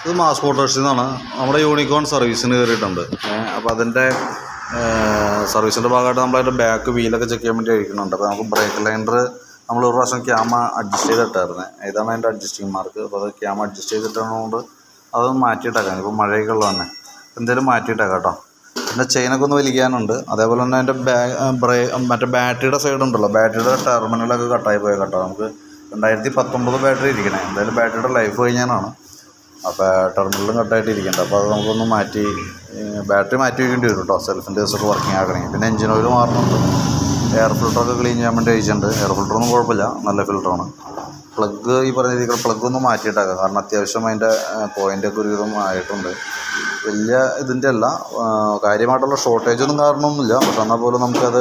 ഇത് മാസ് മോട്ടോഴ്സിൽ നിന്നാണ് നമ്മുടെ യൂണിക്കോൺ സർവീസിന് കയറിയിട്ടുണ്ട് അപ്പോൾ അതിൻ്റെ സർവീസിൻ്റെ ഭാഗമായിട്ട് നമ്മളതിൻ്റെ ബാക്ക് വീലൊക്കെ ചെക്ക് ചെയ്യാൻ വേണ്ടി അഴിക്കുന്നുണ്ട് അപ്പോൾ നമുക്ക് ബ്രേക്ക് ലൈൻഡർ നമ്മൾ ഒരു പ്രാവശ്യം ക്യാമ അഡ്ജസ്റ്റ് ചെയ്തിട്ടായിരുന്നത് ഇതാണ് അതിൻ്റെ അഡ്ജസ്റ്റിംഗ് മാർക്ക് അപ്പോൾ അത് ക്യാമ അഡ്ജസ്റ്റ് ചെയ്തിട്ടാണതുകൊണ്ട് അതൊന്ന് മാറ്റിയിട്ടേക്കാം ഇപ്പോൾ മഴയൊക്കെ ഉള്ളത് തന്നെ എന്തെങ്കിലും മാറ്റിയിട്ടേക്കാം കേട്ടോ പിന്നെ ചെയിനൊക്കെ ഒന്ന് വലിക്കാനുണ്ട് അതേപോലെ തന്നെ അതിൻ്റെ ബാ ബ്രേ മറ്റേ ബാറ്ററിയുടെ സൈഡ് ഉണ്ടല്ലോ ബാറ്ററിയുടെ ടെർമിനലൊക്കെ കട്ടായി പോയ കേട്ടോ നമുക്ക് രണ്ടായിരത്തി പത്തൊമ്പത് ബാറ്ററി ഇരിക്കണേ എന്തായാലും ബാറ്ററിയുടെ ലൈഫ് കഴിഞ്ഞാണ് അപ്പോൾ ടെർമിനലും കട്ടായിട്ട് ഇരിക്കുന്നുണ്ട് അപ്പോൾ അത് നമുക്കൊന്ന് മാറ്റി ബാറ്ററി മാറ്റി വയ്ക്കേണ്ടി വരും കേട്ടോ സെൽഫിൻ്റെ ദിവസമൊക്കെ വർക്കിംഗ് ആക്കണമെങ്കിൽ പിന്നെ എഞ്ചിൻ ഓയിൽ മാറുന്നുണ്ട് എയർ ഫിൽറ്ററൊക്കെ ക്ലീൻ ചെയ്യാൻ വേണ്ടി അയച്ചിട്ടുണ്ട് എയർ ഫിൽറ്ററൊന്നും കുഴപ്പമില്ല നല്ല ഫിൽറ്ററാണ് പ്ലഗ് ഈ പറഞ്ഞ രീതിയിൽ പ്ലഗ് ഒന്ന് മാറ്റിയിട്ടേക്കാം കാരണം അത്യാവശ്യം അതിൻ്റെ പോയിൻ്റൊക്കെ ഒരുവിധം ആയിട്ടുണ്ട് വലിയ ഇതിൻ്റെ അല്ല ആ, കാര്യമായിട്ടുള്ള ഷോർട്ടേജ് ഒന്നും കാരണമൊന്നുമില്ല പക്ഷെ എന്നാൽ പോലും നമുക്കത്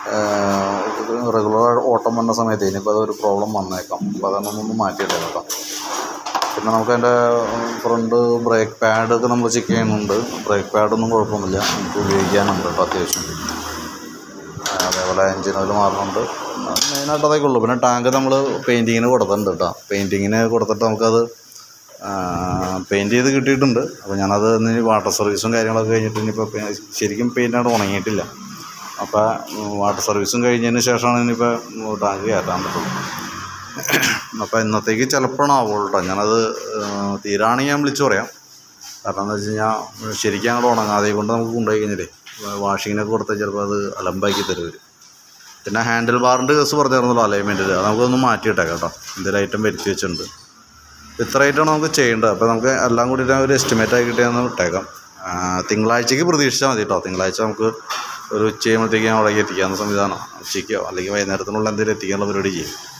റെഗുലർ ഓട്ടം വന്ന സമയത്ത് ഇനിയിപ്പോൾ അതൊരു പ്രോബ്ലം വന്നേക്കാം അപ്പോൾ അതൊന്നൊന്ന് മാറ്റിയിട്ടേക്കാം കേട്ടോ പിന്നെ നമുക്ക് അതിൻ്റെ ഫ്രണ്ട് ബ്രേക്ക് പാഡൊക്കെ നമ്മൾ ചെക്ക് ചെയ്യുന്നുണ്ട് ബ്രേക്ക് പാഡൊന്നും കുഴപ്പമൊന്നുമില്ല നമുക്ക് ഉപയോഗിക്കാനുണ്ട് അപ്പോൾ അത്യാവശ്യം അതേപോലെ എഞ്ചിൻ ഓയിൽ മാറുന്നുണ്ട് മെയിനായിട്ട് അതൊക്കെ ഉള്ളൂ പിന്നെ ടാങ്ക് നമ്മൾ പെയിൻറ്റിങ്ങിന് കൊടുത്തിട്ടുണ്ട് കേട്ടോ പെയിൻറ്റിങ്ങിന് കൊടുത്തിട്ട് നമുക്കത് പെയിൻറ്റ് ചെയ്ത് കിട്ടിയിട്ടുണ്ട് അപ്പോൾ ഞാനത് ഇനി വാട്ടർ സർവീസും കാര്യങ്ങളൊക്കെ കഴിഞ്ഞിട്ട് ഇനിയിപ്പോൾ പെ- ശരിക്കും പെയിൻ്റായിട്ട് ഉണങ്ങിയിട്ടില്ല അപ്പോൾ വാട്ടർ സർവീസും കഴിഞ്ഞതിന് ശേഷമാണ് ഇനിയിപ്പോൾ ടാങ്ക് കയറ്റാൻ പറ്റുള്ളൂ അപ്പോൾ ഇന്നത്തേക്ക് ചിലപ്പോഴാവുള്ളൂ കേട്ടോ ഞാനത് തീരാണെങ്കിൽ ഞാൻ വിളിച്ചു പറയാം കാരണം എന്താ വെച്ച് കഴിഞ്ഞാൽ ശരിക്കും അങ്ങോട്ട് ഉണങ്ങാതെ കൊണ്ട് നമുക്ക് കൊണ്ടുപോയി കഴിഞ്ഞാലേ വാഷിങ്ങിനൊക്കെ കൊടുത്താൽ ചിലപ്പോൾ അത് അലമ്പാക്കി തരും പിന്നെ ഹാൻഡിൽ ബാറിൻ്റെ കേസ് പറഞ്ഞിരുന്നല്ലോ അലൈൻമെൻറ്റിൽ അത് നമുക്കൊന്ന് മാറ്റിയിട്ടേക്കാം കേട്ടോ എന്തെങ്കിലും ഐറ്റം വരുത്തി വെച്ചിട്ടുണ്ട് ഇത്ര ഐറ്റമാണ് നമുക്ക് ചെയ്യേണ്ടത് അപ്പോൾ നമുക്ക് എല്ലാം കൂടി ഒരു എസ്റ്റിമേറ്റ് ആയി കിട്ടിയെന്ന് ഇട്ടേക്കാം ആ, തിങ്കളാഴ്ചക്ക് പ്രതീക്ഷിച്ചാൽ മതി കേട്ടോ തിങ്കളാഴ്ച നമുക്ക് ഒരു ഉച്ച കഴിയുമ്പോഴത്തേക്ക് ഞാൻ അവിടേക്ക് എത്തിക്കാവുന്ന സംവിധാനം ഉച്ചയ്ക്കോ അല്ലെങ്കിൽ വൈകുന്നേരത്തിനുള്ള എന്തെങ്കിലും എത്തിക്കാനുള്ള പരിപാടി ചെയ്യും